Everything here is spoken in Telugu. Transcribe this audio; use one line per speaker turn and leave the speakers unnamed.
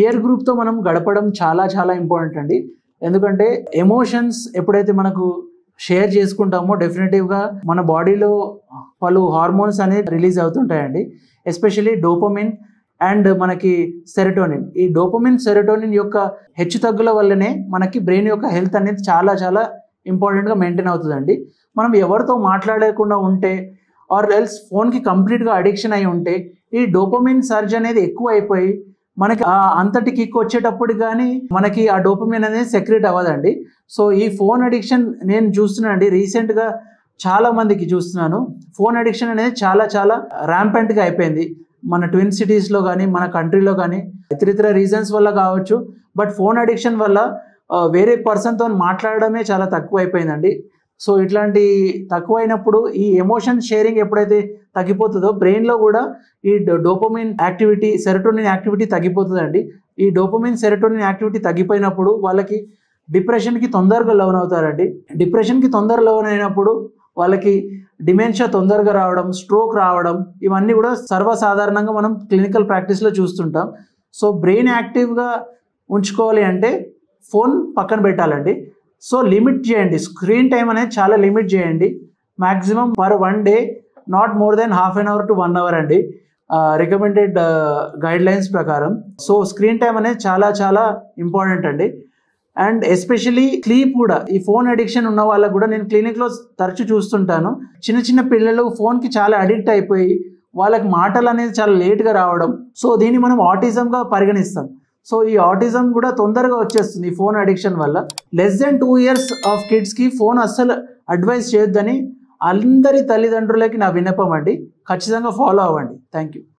పియర్ గ్రూప్తో మనం గడపడం చాలా చాలా ఇంపార్టెంట్ అండి ఎందుకంటే ఎమోషన్స్ ఎప్పుడైతే మనకు షేర్ చేసుకుంటామో డెఫినెటివ్గా మన బాడీలో పలు హార్మోన్స్ అనేది రిలీజ్ అవుతుంటాయండి ఎస్పెషలీ డోపమిన్ అండ్ మనకి సెరటోనిన్ ఈ డోపమిన్ సెరటోనిన్ యొక్క హెచ్చు తగ్గుల వల్లనే మనకి బ్రెయిన్ యొక్క హెల్త్ అనేది చాలా చాలా ఇంపార్టెంట్గా మెయింటైన్ అవుతుందండి మనం ఎవరితో మాట్లాడకుండా ఉంటే ఆర్ ఎల్స్ ఫోన్కి కంప్లీట్గా అడిక్షన్ అయి ఉంటే ఈ డోపమిన్ సర్జ్ అనేది ఎక్కువ అయిపోయి మనకి ఆ అంతటి కిక్ వచ్చేటప్పుడు కానీ మనకి ఆ డోపమిన్ అనేది సెక్రెట్ అవ్వదండి సో ఈ ఫోన్ అడిక్షన్ నేను చూస్తున్నానండి రీసెంట్గా చాలా మందికి చూస్తున్నాను ఫోన్ అడిక్షన్ అనేది చాలా చాలా ర్యాంపెంట్గా అయిపోయింది మన ట్విన్ సిటీస్లో కానీ మన కంట్రీలో కానీ ఇతరితర రీజన్స్ వల్ల కావచ్చు బట్ ఫోన్ అడిక్షన్ వల్ల ఆ, వేరే పర్సన్తో మాట్లాడడమే చాలా తక్కువ అయిపోయిందండి సో ఇట్లాంటి తక్కువైనప్పుడు ఈ ఎమోషన్ షేరింగ్ ఎప్పుడైతే తగ్గిపోతుందో బ్రెయిన్లో కూడా ఈ డోపమిన్ యాక్టివిటీ సెరటోనిన్ యాక్టివిటీ తగ్గిపోతుందండి ఈ డోపమిన్ సెరటోనిన్ యాక్టివిటీ తగ్గిపోయినప్పుడు వాళ్ళకి డిప్రెషన్కి తొందరగా లోన్ అవుతారండి డిప్రెషన్కి తొందర లోన్ అయినప్పుడు వాళ్ళకి డిమెన్షియా తొందరగా రావడం స్ట్రోక్ రావడం ఇవన్నీ కూడా సర్వసాధారణంగా మనం క్లినికల్ ప్రాక్టీస్లో చూస్తుంటాం సో బ్రెయిన్ యాక్టివ్గా ఉంచుకోవాలి అంటే ఫోన్ పక్కన పెట్టాలండి సో లిమిట్ చేయండి స్క్రీన్ టైం అనేది చాలా లిమిట్ చేయండి maximum per one day not more than half an hour to one hour అండి రికమెండెడ్ గైడ్ లైన్స్ ప్రకారం సో స్క్రీన్ టైం అనేది చాలా చాలా ఇంపార్టెంట్ అండి అండ్ ఎస్పెషలీ స్లీప్ కూడా ఈ ఫోన్ అడిక్షన్ ఉన్న వాళ్ళకు కూడా నేను క్లినిక్లో తరచూ చూస్తుంటాను చిన్న చిన్న పిల్లలు ఫోన్కి చాలా అడిక్ట్ అయిపోయి వాళ్ళకి మాటలు అనేది చాలా లేట్గా రావడం సో దీన్ని మనం ఆటిజంగా పరిగణిస్తాం సో ఈ ఆటిజం కూడా తొందరగా వచ్చేస్తుంది ఈ ఫోన్ అడిక్షన్ వల్ల less than two years of కిడ్స్కి ఫోన్ అస్సలు అడ్వైస్ చేయొద్దని అందరి తల్లిదండ్రులకి నా విన్నపం అండి ఖచ్చితంగా ఫాలో అవ్వండి థ్యాంక్ యూ